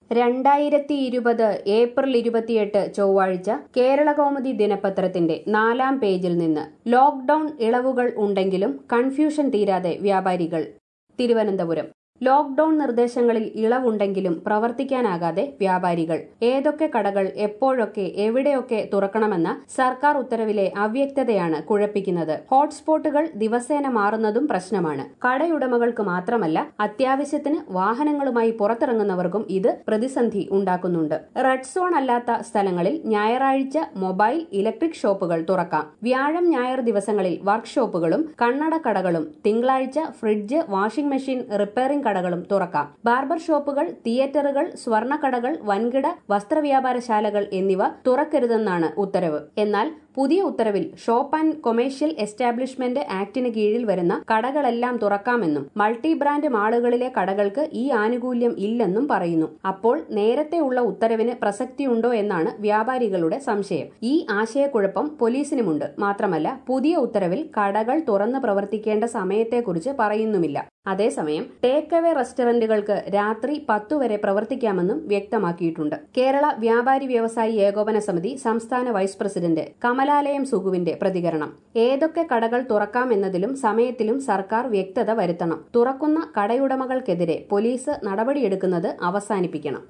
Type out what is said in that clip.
രണ്ടായിരത്തി ഇരുപത് ഏപ്രിൽ ഇരുപത്തിയെട്ട് ചൊവ്വാഴ്ച കേരളകൗമുദി ദിനപത്രത്തിന്റെ നാലാം പേജിൽ നിന്ന് ലോക്ഡൌൺ ഇളവുകൾ ഉണ്ടെങ്കിലും കൺഫ്യൂഷൻ തീരാതെ വ്യാപാരികൾ തിരുവനന്തപുരം ലോക്ഡൌൺ നിർദ്ദേശങ്ങളിൽ ഇളവുണ്ടെങ്കിലും പ്രവർത്തിക്കാനാകാതെ വ്യാപാരികൾ ഏതൊക്കെ കടകൾ എപ്പോഴൊക്കെ എവിടെയൊക്കെ തുറക്കണമെന്ന സർക്കാർ ഉത്തരവിലെ അവ്യക്തതയാണ് കുഴപ്പിക്കുന്നത് ഹോട്ട്സ്പോട്ടുകൾ ദിവസേന മാറുന്നതും പ്രശ്നമാണ് കടയുടമകൾക്ക് മാത്രമല്ല അത്യാവശ്യത്തിന് വാഹനങ്ങളുമായി പുറത്തിറങ്ങുന്നവർക്കും ഇത് പ്രതിസന്ധി ഉണ്ടാക്കുന്നുണ്ട് റെഡ് സോൺ അല്ലാത്ത സ്ഥലങ്ങളിൽ ഞായറാഴ്ച മൊബൈൽ ഇലക്ട്രിക് ഷോപ്പുകൾ തുറക്കാം വ്യാഴം ഞായർ ദിവസങ്ങളിൽ വർക്ക്ഷോപ്പുകളും കണ്ണട കടകളും തിങ്കളാഴ്ച ഫ്രിഡ്ജ് വാഷിംഗ് മെഷീൻ റിപ്പയറിംഗ് കടകളും തുറക്കാം ബാർബർ ഷോപ്പുകൾ തിയേറ്ററുകൾ സ്വർണ്ണക്കടകൾ വൻകിട വസ്ത്രവ്യാപാരശാലകൾ എന്നിവ തുറക്കരുതെന്നാണ് ഉത്തരവ് എന്നാൽ പുതിയ ഉത്തരവിൽ ഷോപ്പ് ആൻഡ് കൊമേഴ്ഷ്യൽ എസ്റ്റാബ്ലിഷ്മെന്റ് ആക്ടിന് കീഴിൽ വരുന്ന കടകളെല്ലാം തുറക്കാമെന്നും മൾട്ടി ബ്രാൻഡ് മാളുകളിലെ കടകൾക്ക് ഈ ആനുകൂല്യം ഇല്ലെന്നും പറയുന്നു അപ്പോൾ നേരത്തെ ഉള്ള ഉത്തരവിന് പ്രസക്തിയുണ്ടോ എന്നാണ് വ്യാപാരികളുടെ സംശയം ഈ ആശയക്കുഴപ്പം പോലീസിനുമുണ്ട് മാത്രമല്ല പുതിയ ഉത്തരവിൽ കടകൾ തുറന്ന് പ്രവർത്തിക്കേണ്ട സമയത്തെക്കുറിച്ച് പറയുന്നുമില്ല അതേസമയം ടേക്ക് അവേ റെസ്റ്റോറന്റുകൾക്ക് രാത്രി പത്തു വരെ പ്രവർത്തിക്കാമെന്നും വ്യക്തമാക്കിയിട്ടുണ്ട് കേരള വ്യാപാരി വ്യവസായി ഏകോപന സമിതി സംസ്ഥാന വൈസ് പ്രസിഡന്റ് കമലാലയം സുഗുവിന്റെ പ്രതികരണം ഏതൊക്കെ കടകൾ തുറക്കാമെന്നതിലും സമയത്തിലും സർക്കാർ വ്യക്തത വരുത്തണം തുറക്കുന്ന കടയുടമകൾക്കെതിരെ പോലീസ് നടപടിയെടുക്കുന്നത് അവസാനിപ്പിക്കണം